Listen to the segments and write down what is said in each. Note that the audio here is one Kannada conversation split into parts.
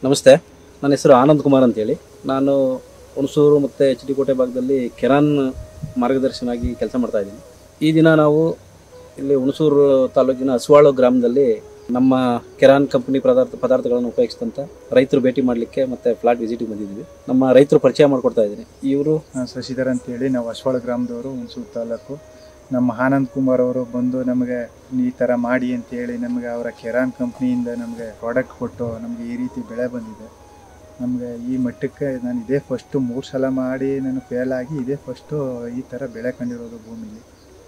ನಮಸ್ತೆ ನನ್ನ ಹೆಸರು ಆನಂದ್ ಕುಮಾರ್ ಅಂತೇಳಿ ನಾನು ಹುಣಸೂರು ಮತ್ತು ಎಚ್ ಡಿ ಕೋಟೆ ಭಾಗದಲ್ಲಿ ಕೆರಾನ್ ಮಾರ್ಗದರ್ಶನಾಗಿ ಕೆಲಸ ಮಾಡ್ತಾ ಇದ್ದೀನಿ ಈ ದಿನ ನಾವು ಇಲ್ಲಿ ಹುಣಸೂರು ತಾಲೂಕಿನ ಹಸುವಾಳು ಗ್ರಾಮದಲ್ಲಿ ನಮ್ಮ ಕೆರಾನ್ ಕಂಪನಿ ಪದಾರ್ಥ ಪದಾರ್ಥಗಳನ್ನು ಉಪಯೋಗಿಸಿದಂಥ ರೈತರು ಭೇಟಿ ಮಾಡಲಿಕ್ಕೆ ಮತ್ತು ಫ್ಲಾಟ್ ವಿಸಿಟಿಗೆ ಬಂದಿದ್ದೀವಿ ನಮ್ಮ ರೈತರು ಪರಿಚಯ ಮಾಡಿಕೊಡ್ತಾ ಇದ್ದೀನಿ ಇವರು ನಾನು ಶಶಿಧರ್ ಅಂತೇಳಿ ನಾವು ಅಶ್ವಾಳ ಗ್ರಾಮದವರು ಹುಣಸೂರು ತಾಲೂಕು ನಮ್ಮ ಆನಂದ್ ಕುಮಾರ್ ಅವರು ಬಂದು ನಮಗೆ ಈ ಥರ ಮಾಡಿ ಅಂತೇಳಿ ನಮಗೆ ಅವರ ಕೆರಾನ್ ಕಂಪ್ನಿಯಿಂದ ನಮಗೆ ಪ್ರಾಡಕ್ಟ್ ಕೊಟ್ಟು ನಮಗೆ ಈ ರೀತಿ ಬೆಳೆ ಬಂದಿದೆ ನಮಗೆ ಈ ಮಟ್ಟಕ್ಕೆ ನಾನು ಇದೇ ಫಸ್ಟು ಮೂರು ಸಲ ಮಾಡಿ ನಾನು ಫೇಲ್ ಆಗಿ ಇದೇ ಫಸ್ಟು ಈ ಥರ ಬೆಳೆ ಕಂಡಿರೋದು ಭೂಮಿಲಿ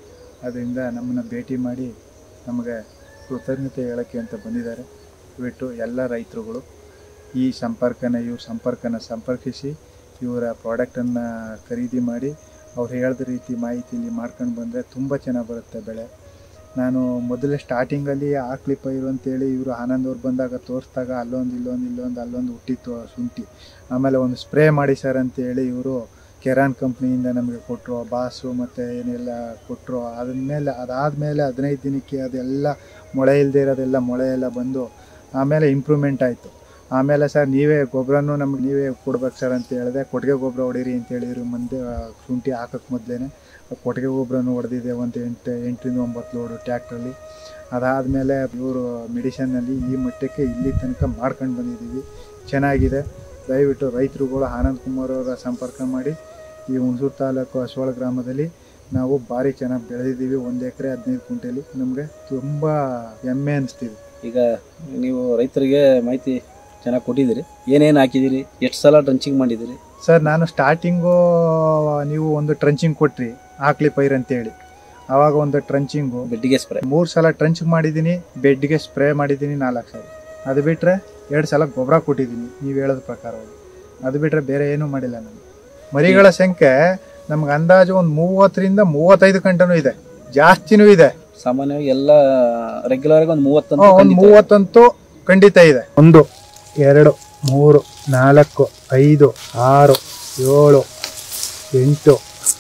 ಅದರಿಂದ ನಮ್ಮನ್ನು ಭೇಟಿ ಮಾಡಿ ನಮಗೆ ಕೃತಜ್ಞತೆ ಹೇಳೋಕ್ಕೆ ಅಂತ ಬಂದಿದ್ದಾರೆ ಬಿಟ್ಟು ಎಲ್ಲ ರೈತರುಗಳು ಈ ಸಂಪರ್ಕನ ಇವ್ರ ಸಂಪರ್ಕನ ಸಂಪರ್ಕಿಸಿ ಇವರ ಪ್ರಾಡಕ್ಟನ್ನು ಖರೀದಿ ಮಾಡಿ ಅವ್ರು ಹೇಳಿದ ರೀತಿ ಮಾಹಿತಿಲಿ ಮಾಡ್ಕೊಂಡು ಬಂದರೆ ತುಂಬ ಚೆನ್ನಾಗಿ ಬರುತ್ತೆ ಬೆಳೆ ನಾನು ಮೊದಲೇ ಸ್ಟಾರ್ಟಿಂಗಲ್ಲಿ ಆಕ್ಲಿ ಪೈರು ಅಂತೇಳಿ ಇವರು ಆನಂದ್ ಅವ್ರು ಬಂದಾಗ ತೋರಿಸ್ದಾಗ ಅಲ್ಲೊಂದು ಇಲ್ಲೊಂದು ಇಲ್ಲೊಂದು ಅಲ್ಲೊಂದು ಹುಟ್ಟಿತ್ತು ಆ ಶುಂಠಿ ಆಮೇಲೆ ಒಂದು ಸ್ಪ್ರೇ ಮಾಡಿ ಸರ್ ಅಂತೇಳಿ ಇವರು ಕೆರಾನ್ ಕಂಪ್ನಿಯಿಂದ ನಮಗೆ ಕೊಟ್ಟರು ಬಾಸು ಮತ್ತು ಏನೆಲ್ಲ ಕೊಟ್ಟರು ಅದಾದಮೇಲೆ ಅದಾದಮೇಲೆ ಹದಿನೈದು ದಿನಕ್ಕೆ ಅದೆಲ್ಲ ಮೊಳೆ ಇಲ್ಲದೆ ಇರೋದೆಲ್ಲ ಮೊಳೆ ಎಲ್ಲ ಬಂದು ಆಮೇಲೆ ಇಂಪ್ರೂವ್ಮೆಂಟ್ ಆಯಿತು ಆಮೇಲೆ ಸರ್ ನೀವೇ ಗೊಬ್ಬರನೂ ನಮ್ಗೆ ನೀವೇ ಕೊಡ್ಬೇಕು ಸರ್ ಅಂತ ಹೇಳಿದೆ ಕೊಟ್ಟಿಗೆ ಗೊಬ್ಬರ ಹೊಡೀರಿ ಅಂತ ಹೇಳಿದ್ರು ಮುಂದೆ ಆ, ಶುಂಠಿ ಹಾಕೋಕ್ಕೆ ಮೊದಲೇ ಕೊಟ್ಟಿಗೆ ಗೊಬ್ಬರನೂ ಹೊಡೆದಿದೆ ಒಂದು ಎಂಟು ಎಂಟರಿಂದ ಒಂಬತ್ತು ಲೋಡು ಟ್ಯಾಕ್ಟ್ರಲ್ಲಿ ಅದಾದಮೇಲೆ ಇವರು ಮೆಡಿಷನ್ನಲ್ಲಿ ಈ ಮಟ್ಟಕ್ಕೆ ಇಲ್ಲಿ ತನಕ ಮಾಡ್ಕೊಂಡು ಬಂದಿದ್ದೀವಿ ಚೆನ್ನಾಗಿದೆ ದಯವಿಟ್ಟು ರೈತರುಗಳು ಆನಂದ್ ಕುಮಾರ್ ಅವರ ಸಂಪರ್ಕ ಮಾಡಿ ಈ ಹುಣಸೂರು ತಾಲೂಕು ಅಶ್ವಾಳ ಗ್ರಾಮದಲ್ಲಿ ನಾವು ಭಾರಿ ಚೆನ್ನಾಗಿ ಬೆಳೆದಿದ್ದೀವಿ ಒಂದು ಎಕರೆ ಹದಿನೈದು ಕುಂಟೆಲಿ ನಮಗೆ ತುಂಬ ಹೆಮ್ಮೆ ಅನಿಸ್ತಿದೆ ಈಗ ನೀವು ರೈತರಿಗೆ ಮಾಹಿತಿ ಚೆನ್ನಾಗಿ ಕೊಟ್ಟಿದ್ದೀರಿ ಏನೇನು ಹಾಕಿದ್ದೀರಿ ಎಷ್ಟು ಸಲ ಡ್ರಂಚಿಂಗ್ ಮಾಡಿದ್ದೀರಿ ಸರ್ ನಾನು ಸ್ಟಾರ್ಟಿಂಗು ನೀವು ಒಂದು ಟ್ರಂಚಿಂಗ್ ಕೊಟ್ರಿ ಆಕ್ಲಿ ಪೈರ್ ಅಂತೇಳಿ ಆವಾಗ ಒಂದು ಟ್ರಂಚಿಂಗು ಬೆಡ್ಡಿಗೆ ಸ್ಪ್ರೇ ಮೂರು ಸಲ ಟ್ರಂಚ್ ಮಾಡಿದ್ದೀನಿ ಬೆಡ್ಗೆ ಸ್ಪ್ರೇ ಮಾಡಿದ್ದೀನಿ ನಾಲ್ಕು ಸಲ ಅದು ಬಿಟ್ಟರೆ ಎರಡು ಸಲ ಗೊಬ್ಬರ ಕೊಟ್ಟಿದ್ದೀನಿ ನೀವು ಹೇಳೋದ ಪ್ರಕಾರವಾಗಿ ಅದು ಬಿಟ್ಟರೆ ಬೇರೆ ಏನೂ ಮಾಡಿಲ್ಲ ನಾನು ಮರಿಗಳ ಸಂಖ್ಯೆ ನಮ್ಗೆ ಅಂದಾಜು ಒಂದು ಮೂವತ್ತರಿಂದ ಮೂವತ್ತೈದು ಗಂಟೆನೂ ಇದೆ ಜಾಸ್ತಿನೂ ಇದೆ ಸಾಮಾನ್ಯವಾಗಿ ಎಲ್ಲ ರೆಗ್ಯುಲರ್ ಆಗಿ ಒಂದು ಮೂವತ್ತಂತ ಒಂದು ಮೂವತ್ತಂತೂ ಖಂಡಿತ ಇದೆ ಒಂದು ಎರಡು ಮೂರು ನಾಲ್ಕು ಐದು ಆರು ಏಳು ಎಂಟು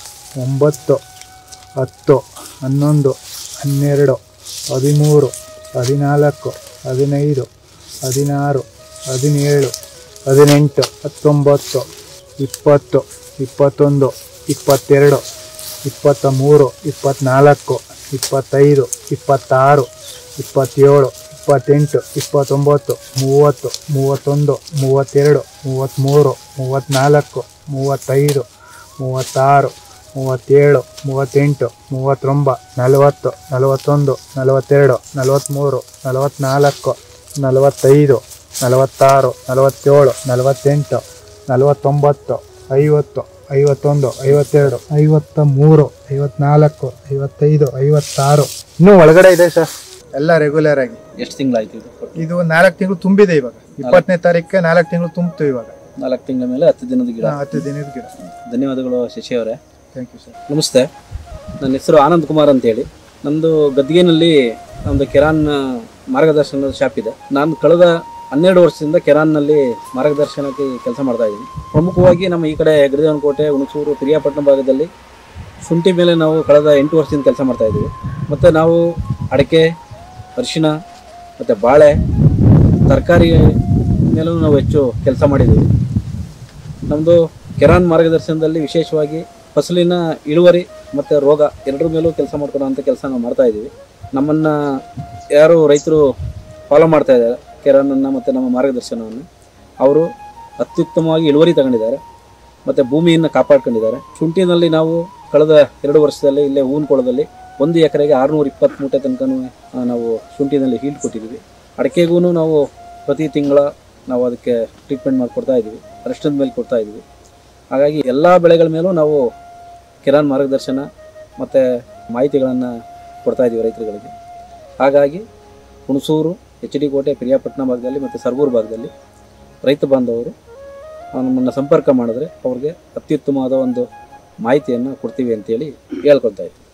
ಒಂಬತ್ತು ಹತ್ತು ಹನ್ನೊಂದು ಹನ್ನೆರಡು ಹದಿಮೂರು ಹದಿನಾಲ್ಕು ಹದಿನೈದು ಹದಿನಾರು ಹದಿನೇಳು ಹದಿನೆಂಟು ಹತ್ತೊಂಬತ್ತು ಇಪ್ಪತ್ತು ಇಪ್ಪತ್ತೊಂದು ಇಪ್ಪತ್ತೆರಡು ಇಪ್ಪತ್ತ ಮೂರು ಇಪ್ಪತ್ತ್ನಾಲ್ಕು ಇಪ್ಪತ್ತೈದು ಇಪ್ಪತ್ತಾರು ಇಪ್ಪತ್ತೇಳು ಇಪ್ಪತ್ತೆಂಟು ಇಪ್ಪತ್ತೊಂಬತ್ತು ಮೂವತ್ತು ಮೂವತ್ತೊಂದು ಮೂವತ್ತೆರಡು ಮೂವತ್ತ್ಮೂರು ಮೂವತ್ತ್ನಾಲ್ಕು ಮೂವತ್ತೈದು ಮೂವತ್ತಾರು ಮೂವತ್ತೇಳು ಮೂವತ್ತೆಂಟು ಮೂವತ್ತೊಂಬ ನಲವತ್ತು ನಲವತ್ತೊಂದು ನಲವತ್ತೆರಡು ನಲವತ್ತ್ಮೂರು ನಲವತ್ತ್ನಾಲ್ಕು ನಲವತ್ತೈದು ನಲವತ್ತಾರು ನಲವತ್ತೇಳು ನಲವತ್ತೆಂಟು ನಲವತ್ತೊಂಬತ್ತು ಐವತ್ತು ಐವತ್ತೊಂದು ಐವತ್ತೆರಡು ಐವತ್ತ ಮೂರು ಐವತ್ನಾಲ್ಕು ಐವತ್ತೈದು ಐವತ್ತಾರು ಇನ್ನೂ ಒಳಗಡೆ ಇದೆ ಸರ್ ಎಲ್ಲ ರೆಗ್ಯುಲರ್ ಆಗಿ ಎಷ್ಟು ತಿಂಗಳಾಯ್ತು ಇದು ಕೊಟ್ಟು? ಇದು ನಾಲ್ಕು ತಿಂಗಳು ತುಂಬಿದೆ ಇವಾಗ ಇಪ್ಪತ್ತನೇ ತಾರೀಕಿಗೆ ನಾಲ್ಕು ತಿಂಗಳು ತುಂಬಿತು ಇವಾಗ ನಾಲ್ಕು ತಿಂಗಳ ಮೇಲೆ ಹತ್ತು ದಿನದ ಗಿಡ ಹಾ, ಹತ್ತು ದಿನದ ಗಿಡ ಧನ್ಯವಾದಗಳು ಶಶಿ ಅವರೇ ಥ್ಯಾಂಕ್ ಯು ಸರ್ ನಮಸ್ತೆ ನನ್ನ ಹೆಸರು ಆನಂದ್ ಕುಮಾರ್ ಅಂತೇಳಿ ನಂದು ಗದ್ಗೆನಲ್ಲಿ ನಮ್ಮದು ಕೆರಾನ್ ಮಾರ್ಗದರ್ಶನದ ಶಾಪ್ ಇದೆ ನಾನು ಕಳೆದ ಹನ್ನೆರಡು ವರ್ಷದಿಂದ ಕೆರಾನ್ನಲ್ಲಿ ಮಾರ್ಗದರ್ಶನಕ್ಕೆ ಕೆಲಸ ಮಾಡ್ತಾ ಇದ್ದೀನಿ ಪ್ರಮುಖವಾಗಿ ನಮ್ಮ ಈ ಕಡೆ ಗಿರಿದೇವನಕೋಟೆ ಹುಣಸೂರು ಪಿರಿಯಾಪಟ್ಟಣ ಭಾಗದಲ್ಲಿ ಶುಂಠಿ ಮೇಲೆ ನಾವು ಕಳೆದ ಎಂಟು ವರ್ಷದಿಂದ ಕೆಲಸ ಮಾಡ್ತಾ ಇದ್ದೀವಿ ಮತ್ತು ನಾವು ಅಡಿಕೆ ಅರಿಶಿಣ ಮತ್ತು ಬಾಳೆ ತರಕಾರಿ ಮೇಲೂ ನಾವು ಹೆಚ್ಚು ಕೆಲಸ ಮಾಡಿದ್ದೀವಿ ನಮ್ಮದು ಕೆರಾನ್ ಮಾರ್ಗದರ್ಶನದಲ್ಲಿ ವಿಶೇಷವಾಗಿ ಫಸಲಿನ ಇಳುವರಿ ಮತ್ತು ರೋಗ ಎರಡರ ಮೇಲೂ ಕೆಲಸ ಮಾಡ್ಕೊಡೋ ಅಂಥ ಕೆಲಸ ನಾವು ಮಾಡ್ತಾ ಇದ್ದೀವಿ ನಮ್ಮನ್ನು ಯಾರು ರೈತರು ಫಾಲೋ ಮಾಡ್ತಾ ಇದ್ದಾರೆ ಕೆರಾನನ್ನು ಮತ್ತು ನಮ್ಮ ಮಾರ್ಗದರ್ಶನವನ್ನು ಅವರು ಅತ್ಯುತ್ತಮವಾಗಿ ಇಳುವರಿ ತಗೊಂಡಿದ್ದಾರೆ ಮತ್ತು ಭೂಮಿಯನ್ನು ಕಾಪಾಡ್ಕೊಂಡಿದ್ದಾರೆ ಶುಂಠಿನಲ್ಲಿ ನಾವು ಕಳೆದ ಎರಡು ವರ್ಷದಲ್ಲಿ ಇಲ್ಲೇ ಹೂನ್ಕೊಳದಲ್ಲಿ ಒಂದು ಎಕರೆಗೆ ಆರುನೂರ ಇಪ್ಪತ್ತು ಮೂಟೆ ತನಕನೂ ಆ, ನಾವು ಶುಂಠಿನಲ್ಲಿ ಹೀಲ್ಡ್ ಕೊಟ್ಟಿದ್ದೀವಿ ಅಡಿಕೆಗೂ ನಾವು ಪ್ರತಿ ತಿಂಗಳ ನಾವು ಅದಕ್ಕೆ ಟ್ರೀಟ್ಮೆಂಟ್ ಮಾಡಿಕೊಡ್ತಾ ಇದ್ದೀವಿ ಅರಿಶಿಣದ ಮೇಲೆ ಕೊಡ್ತಾ ಇದ್ದೀವಿ ಹಾಗಾಗಿ ಎಲ್ಲ ಬೆಳೆಗಳ ಮೇಲೂ ನಾವು ಕಿರಾನ್ ಮಾರ್ಗದರ್ಶನ ಮತ್ತು ಮಾಹಿತಿಗಳನ್ನು ಕೊಡ್ತಾ ಇದ್ದೀವಿ ರೈತರುಗಳಿಗೆ ಹಾಗಾಗಿ ಹುಣಸೂರು ಎಚ್ ಡಿ ಕೋಟೆ ಪಿರಿಯಾಪಟ್ಟಣ ಭಾಗದಲ್ಲಿ ಮತ್ತು ಸರ್ಗೂರು ಭಾಗದಲ್ಲಿ ರೈತ ಬಾಂಧವರು ನಮ್ಮನ್ನು ಸಂಪರ್ಕ ಮಾಡಿದ್ರೆ ಅವ್ರಿಗೆ ಅತ್ಯುತ್ತಮವಾದ ಒಂದು ಮಾಹಿತಿಯನ್ನು ಕೊಡ್ತೀವಿ ಅಂತೇಳಿ ಹೇಳ್ಕೊತಾ ಇದ್ದೀವಿ